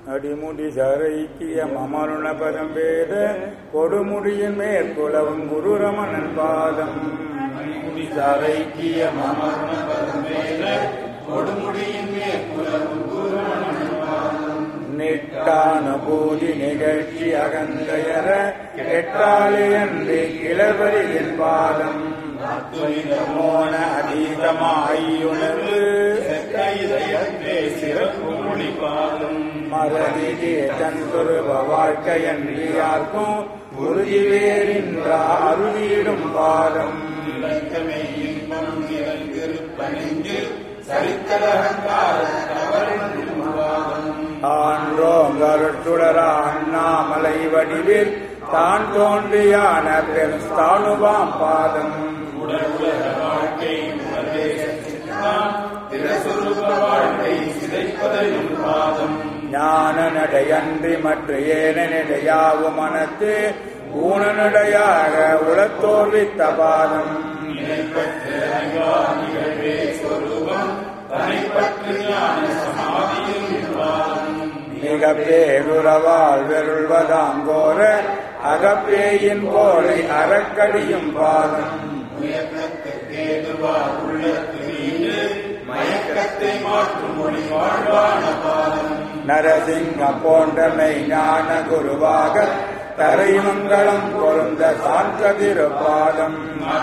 அடிமுடி சரைக்கிய மமருண பதம் வேத கொடுமுடியின் மேற்குலவும் குரு ரமணன் பாதம் மணிமுடி சாரைக்கிய மமர்ண பதம் வேத கொடுமுடியின் மேற்குலவும் குருமணன் பாதம் நெட்டானுபூதி நிகழ்ச்சி அகந்தையர கெட்டாலே அன்றி கிளவரியின் பாதம் மோன அதீதமாயுணர்வு இதயத்தே சிறப்பு மொழி பாதம் மறதிகே தன்துருவ வாழ்க்கையன்றி யாருக்கும் உறுதி வேறின்ற அருளிடும் பாதம் இலக்கமே இன்பம் இறங்கிருப்ப நெஞ்சில் சரித்தரங்கார தவறின் பாதம் ஆன்றோங்கருட்டுடரா அண்ணாமலை வடிவில் தான் தோன்றியான பெருஸ்தானுவாம் பாதம் உடல் உலக வாழ்க்கை உணர்வே சித்தம் திரசுரூப வாழ்க்கை சிதைப்பதையும் பாதம் ஞான நடையன்றி மற்ற ஏன நடையாவும் மனத்து ஊனநடையாக உளத்தோர்வித்த பாதம் நினைப்பற்ற நிகழ்வே சொரூபம் தனிப்பற்று ஞான சமாதியும் பாதம் மிக பேருறவால் வெருள்வதாங்கோர அகப்பேயின் போலை அறக்கடியும் பாதம் முயக்கத்துக்கேதுவா உள்ளத்து நீண்டு மயக்கத்தை மாற்றும் மொழி வாழ்வான பாதம் நரசிங்கம் போன்றமை ஞான குருவாக தரைமங்கலம் பொருந்த சாந்ததிரு பாதம்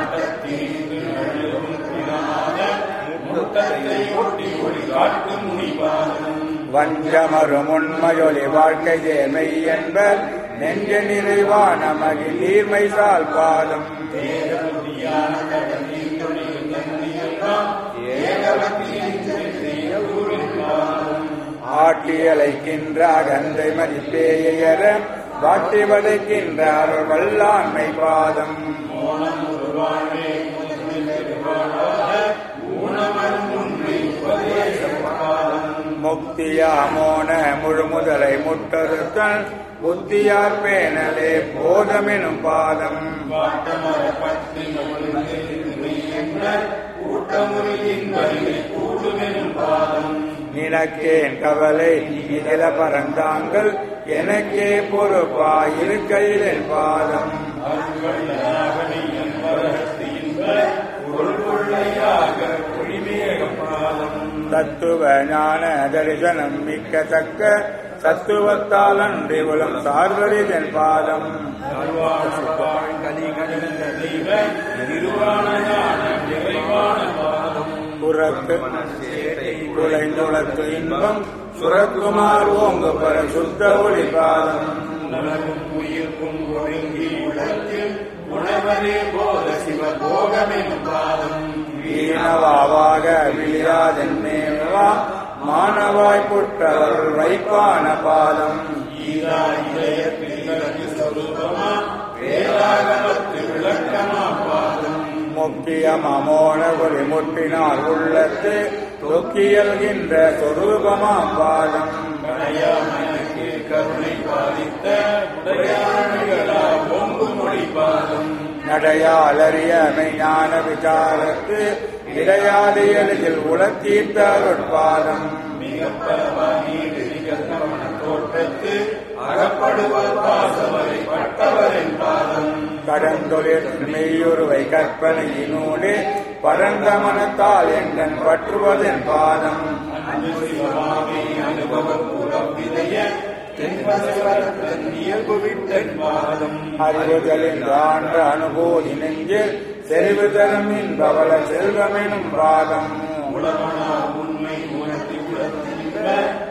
முத்தத்தை ஒட்டி ஒளி காட்டும் முனி பாதம் வஞ்சமரும் உண்மையொலி வாழ்க்கை ஜேமை என்பர் நெஞ்ச நிறைவான மகிழ் நீர்மை சால் பாதம் ஏகபுத்தியான கடல் நீந்தொழில் நன்றியெல்லாம் ஏகபக்தியின் சென்றிய ஊரின் பாதம் ஆட்டியலைக்கின்ற அகந்தை மதிப்பேயர வாட்டி வதைக்கின்ற அருள் வல்லாண்மை பாதம் மோனம் உருவானே முதலில் திருவாழாக ஊனமரும் உண்மை உபதேச பாதம் முக்தியா மோன முழுமுதலை முட்டறுத்தல் புத்தியார் பேணலே போதமெனும் பாதம் வாட்டமர பற்றி என்ற கூட்டமுறையின் வலிமை கூடுமெனும் பாதம் நினக்கேன் கவலை இதில பறந்தாங்கள் எனக்கே பொறுப்பா இருக்கையில் என் பாதம் அருள்வள்ளலாகனி என்பரத்து இன்ப பொருள்கொள்ளையாக ஒளிமேக பாதம் தத்துவ ஞான தரிசனம் மிக்கத்தக்க தத்துவத்தால் அன்றி உலம் சார்வரிதன் பாதம் சர்வாசுபாள் கலிகடந்த தெய்வ நிர்வாண ஞான நிறைவான பாதம் புறத்து குலைந்துளத்து இன்பம் சுரக்குமார் ஓங்கு பர சுத்த ஒளி பாதம் உணர்வும் உயிர்க்கும் ஒடுங்கி உலகத்தில் உணவரே போத சிவ போகமெனும் பாதம் வீணவாவாக விழியாதென்னேவா மானவாய் புற்றவர் வைப்பான பாதம் ஈரா இதயத்தில் இலகு சொரூபமா வேதாகமத்து விளக்கமா பாதம் முக்கிய மமோன ஒளி முட்டினால் உள்ளத்து தொக்கியல்கின்ற சொரூபமா பாதம் கடையாமனுக்கு கருணை பாதித்த உடையாணிகளா பொங்கு மொழி பாதம் நடையாலறிய மெய்ஞான விசாரத்து இடையாது எளிதில் உலத்தீர்த்த அருட்பாதம் மிகப்பரவா நீடு நிகழ்ந்தவன தோற்றத்து அகப்படுவர் பாசவரை பட்டவரின் பாதம் கடந்தொழில் மெய்யுருவை கற்பனையினூடு பரந்த மனத்தால் எங்கன் பற்றுவதன் பாதம் அன்பு சிவமாமே அனுபவ பூரம் விதைய தென்பசவரத்தன் இயல்பு விட்டன் பாதம் அறிவுதலின் ஆன்ற அனுபூதி நெஞ்சில் செறிவு தரும் இன்பவள செல்வமெனும் பாதம் உளவனா உண்மை உணர்த்தி உணர்த்தின்ற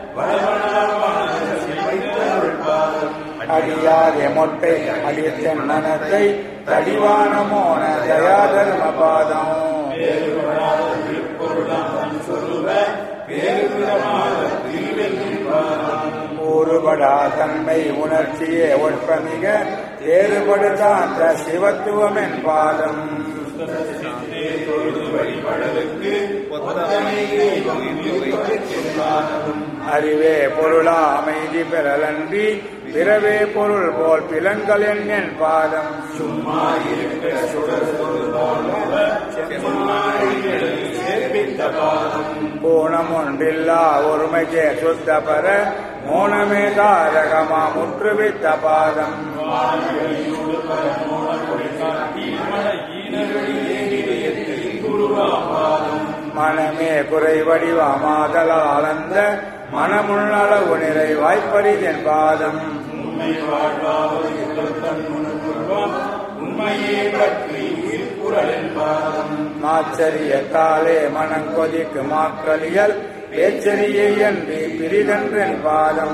வளவனாவான சிவைத்தருள் பாதம் அடியாதே மொட்டை அடித்தன் மனத்தை தடிவான மோன தயாதர்ம பாதம் வேறுபடாத திருப்பொருளாம் சொருவ வேறுவிதமான திருவெல்லின் பாதம் ஊறுபடா தன்மை உணர்ச்சியே ஒற்பமிக வேறுபடுதாந்த சிவத்துவமென் பாதம் சித்தே தொழுது வழிபடலுக்கு ஒத்தமையை பாதம் அறிவே பொருளா அமைதி பெறலன்றி பிறவே பொருள் போல் பிலன்களின் என் பாதம் சும்மா இருக்க சுடர் சொருபாக செம்மாறிகளுக்கு சேர்ப்பித்த பாதம் பூணம் ஒன்றில்லா ஒருமைக்கே சுத்த பெற மோனமே தாரகமா முற்றுவித்த பாதம் வானவெளியோடு பரமோன கொடிக்கால் கீழ்மட ஈனவெளியே நிலையத்தில் குருவா பாதம் மனமே குறை வடிவமாதலால் அந்த மனமுள்ளளவு நிறை வாய்ப்பரிதன் பாதம் உண்மை வாழ்வாவது தன் உணர்வாம் உண்மையே பற்றி உயிர்ப்புறலின் பாதம் மாச்சரியத்தாலே மனம் கொதிக்கு மாக்களியல் பேச்சரியை என்று பிரிதன்றன் பாதம்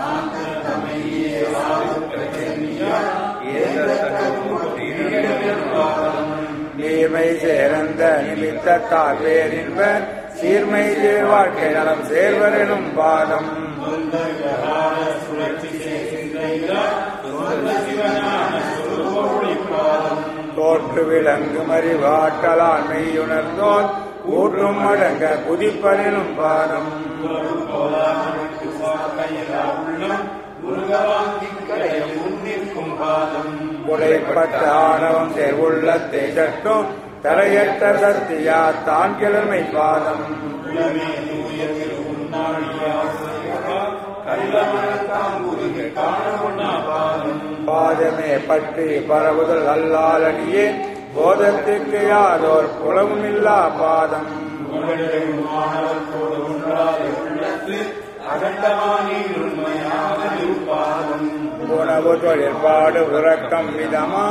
நீர்மை சேர்ந்த நிமித்தத்தால் பேரின்ப சீர்மை சேர் வாழ்க்கை நலம் சேர்வரெனும் பாதம் சுழற்சி சிந்தையிலா சொந்த சிவஞான சுருபொருளி பாதம் தோற்று விளங்கும் அறிவாட்டலால் மெய்யுணர்ந்தோர் ஊற்றும் அடங்க குதிப்பரெனும் பாதம் உள்ளம் உருகவாங்கிக் கடைய முன்னிற்கும் பாதம் உடைப்பட்ட ஆணவம் சேர் உள்ளத்தை சட்டும் தரையற்ற சத்தியா தான் கிழமை பாதம் உலமே தூய திருவுண்ணாழியா கல்லமரத்தாம் உருக காண உண்ணா பாதம் பாதமே பற்றி பரவுதல் அல்லாலடியே போதத்துக்கு யாதோர் புலமும் இல்லா பாதம் உங்களிடம் மாணவர்களோடு ஒன்றாத உள்ளத்து அகண்டமானில் உண்மையாக இருப்பாதம் உணவு தொழிற்பாடு உறக்கம் விதமா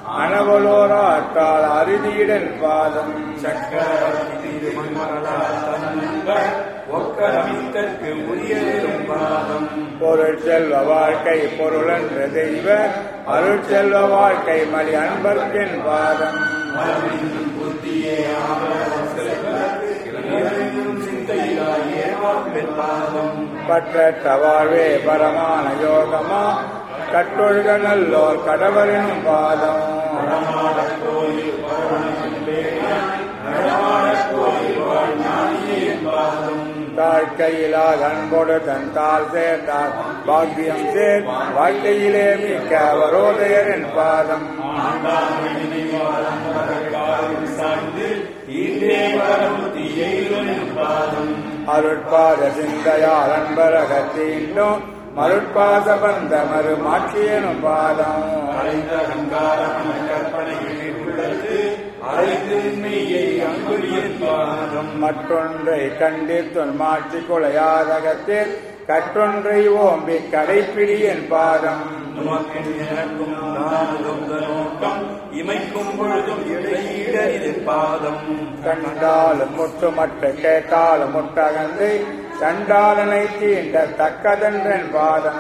அனவலோராற்றால் அறுதியிடன் பாதம் சக்கரவர்த்தி திருமணமகளா தன்னன்பர் ஒக்கரமித்தற்கு உரியதிலும் பாதம் பொருள் செல்வ வாழ்க்கை பொருளென்ற தெய்வ அருட்செல்வ வாழ்க்கை மலி அன்பர்க்கின் பாதம் மனதின் புத்தியே ஆபரணம் செல்வதற்கு இறைவனும் சிந்தையிலா ஏமாப்பின் பாதம் பற்றற்ற வாழ்வே பரமான யோகமா கட்டொழுக நல்லோர் கடவரினும் பாதம் நடமாடக் கோயில் பரவனின் பேரான் நடமாடக் கோயில் வாழ் ஞானியின் பாதம் தாழ்க்கையிலாத அன்போடு தன் தாள் சேர்ந்தார் பாக்கியம் சேர் வாழ்க்கையிலே மிக்க வரோதயரின் பாதம் ஆண்டாமை நினைவாளம் வரக்காரில் சாய்ந்து ஈண்டே வரமுத்தி எய்வனின் பாதம் அருட்பாத சிந்தையால் அன்பரகத்தீண்டும் மருட்பாத பந்த மறுமாட்சியனும் பாதம் அலைந்த அங்காரமன கற்பனைகளில் உள்ளது அழைத்து மெய்யை அங்குலியின் பாதம் மற்றொன்றை கண்டித்துன் மாற்றி குலையாதகத்தில் கற்றொன்றை ஓம்பி கடைப்பிடியன் பாதம் நமக்கும் எனக்கும் நானதும் நோக்கம் இமைக்கும் பொழுதும் இடையீடறிது பாதம் கண்டாலும் முற்றுமற்ற கேட்டாலும் முட்டகந்து சண்டாலனை தீண்ட தக்கதென்றன் பாதம்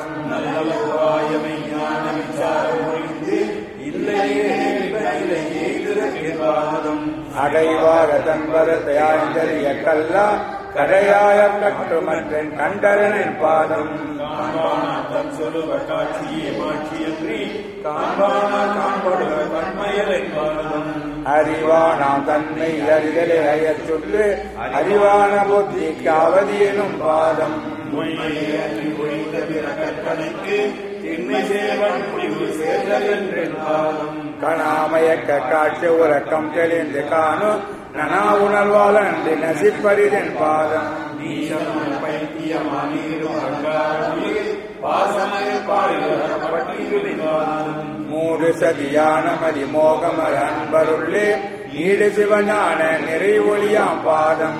நல்லவாயமை ஞான விசாரம் ஒழிந்து இல்லையே என்பதிலே எய்திறக்கு பாதம் அடைவாக தன்பரத்தை ஆய்ந்தறிய கல்லா கடையாய கட்டுமன்றன் கண்டரனின் பாதம் காண்பானா தன் சொல்லுவ காட்சியே மாட்சியன்றி காண்பானா காண்படுவ கண்மயலை பாதம் அறிவானாம் தன்னை அறிதலை அயற் சுற்று அறிவான புத்திக்கு அவதியெனும் பாதம் உண்மையை அன்றி ஒழிந்த பிற கற்பனைக்கு திண்மை சேவன் முடிவு சேர்தல் என்றேன் பாதம் கணாமயக்க காட்சி உறக்கம் தெளிந்து காணும் நனா உணர்வால் அன்றி நசிப்பரிதன் பாதம் நீசமான பைத்தியமானீரும் அங்காரமில் பாசமய பாடுபட்டிருந்த பாதம் மூடு சதியான மதி மோகமர் அன்பருள்ளே நீடு சிவஞான நிறை ஒளியாம் பாதம்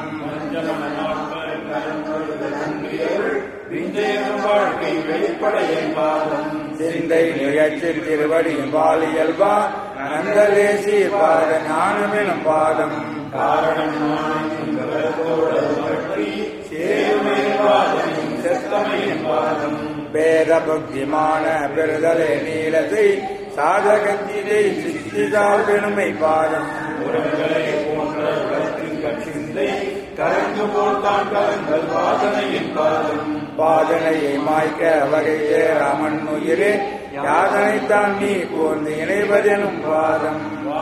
விஞ்சயம் வாழ்க்கை வெளிப்படைய பாதம் சிந்தை நிகழ்ச்சில் திருவடியும் பாலியல்பா நந்தலேசி பாத ஞானமெனும் பாதம் காரணம் நானோடு பற்றி சேருமே பாதம் செத்தமையின் பாதம் பேத புத்திமான பெறுதலே நீலத்தை சாதகத்திலே சித்திதால் பெருமை பாதம் உரங்களை போன்ற உலகத்தின் கட்சிந்தை கலந்து போட்டான் கலங்கள் வாதனையின் பாதம் பாதனையை மாய்க்க வகை ராமன் உயிரே யாதனைத்தான் நீ போந்து இணைவதெனும் பாதம்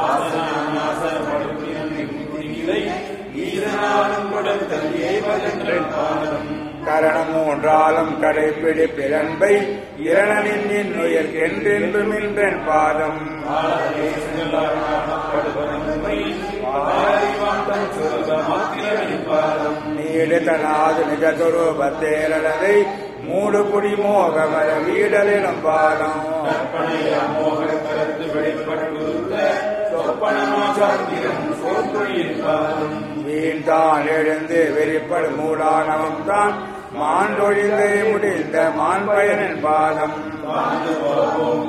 வாசனாசப்படுத்தினை ஈசனாலும் கொடுத்தல் ஏவதென்றன் பாதம் கரணம் மூன்றாலும் கடைப்பிடி பிறன்பை இரணனின் இன்னுயர் என்றென்றும் இன்றன் பாதம் காணப்படுவதன்மை பாரிவான் தன் சொல்ல மாத்திரனின் பாதம் நீடுதனாது நிஜதுரூபத்தேரலதை மூடு குடி மோகமர வீடலினும் பாதம் கற்பனையா மோக கருத்து வெளிப்பட்டுள்ள சொப்பனமாசாத்திரம் சோற்றொழியின் பாதம் வீண் தான் எழுந்து வெறிப்படு மூடானவம் தான் மாண்டொழிந்தை முடிந்த மான்பயனின் பாதம் வாழ்ந்து போவோம்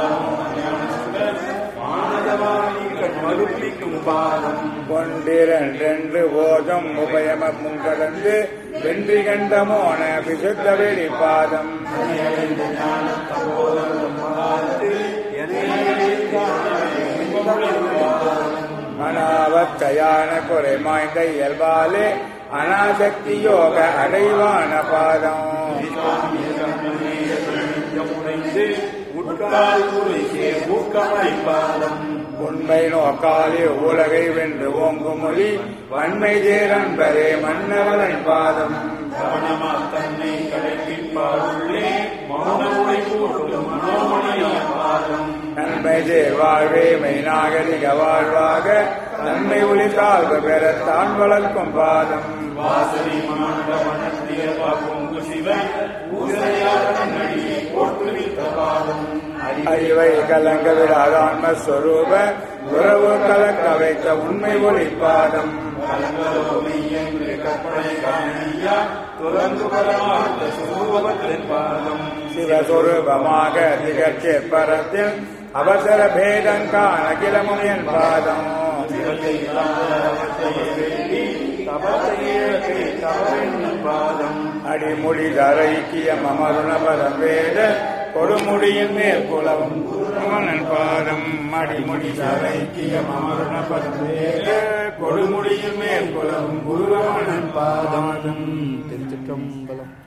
மானதவாணிகள் மறுப்பிக்கும் பாதம் கொண்டிரண்டென்று ஓதம் உபயமும் கடந்து வென்றி கண்ட மோன விசுத்த வெளி பாதம் மனாவத்தையான குறை மாய்ந்த இயல்பாலே அனாசக்தி யோக அடைவான பாதம் உடைந்து உட்கால் உரைசே ஊக்கமடை பாதம் உண்மை நோக்காலே உலகை வென்று ஓங்கும் மொழி வன்மை தேரன்பரே மன்னவரன் பாதம் கவனமா தன்னை கடைப்பிப்பாருள்ளே மௌன உடை கூட்டும் மனோமணிய பாதம் நன்மை தேர் வாழ்வே மெய்நாகரிக வாழ்வாக நன்மை ஒளி தாழ்வு பெற தான் வளர்க்கும் பாதம் வாசனை மாண்ட மனத்திய பாக்கும் சிவன் பூசையார் கண்ணடியை போட்டுவித்த பாதம் அறிவை கலங்க விடாத ஆன்மஸ்வரூப உறவு கலக்க வைத்த உண்மை ஒளி பாதம் கலங்கலோமை என்று கற்பனை காணியா துறந்து பரமார்த்த சுரூபத்தின் பாதம் சிவஸ்வரூபமாக திகழ்ச்சி பரத்தில் அவசர பேதங்கான கிளமுனியன் பாதம் சிவத்தை தாமரத்தை வேண்டி தபத்தையே தவறின் பாதம் அடிமுடி தரைக்கியம் அமருண பதம் வேத கொடுமுடியின் மேல் குலவும் குருமனன் பாதம் அடிமுடி தரைக்கியம் அமருண பதம் வேத கொடுமுடியின் மேல் குலவும் குருவமனன் பாதம் திருச்சிற்றம்பலம்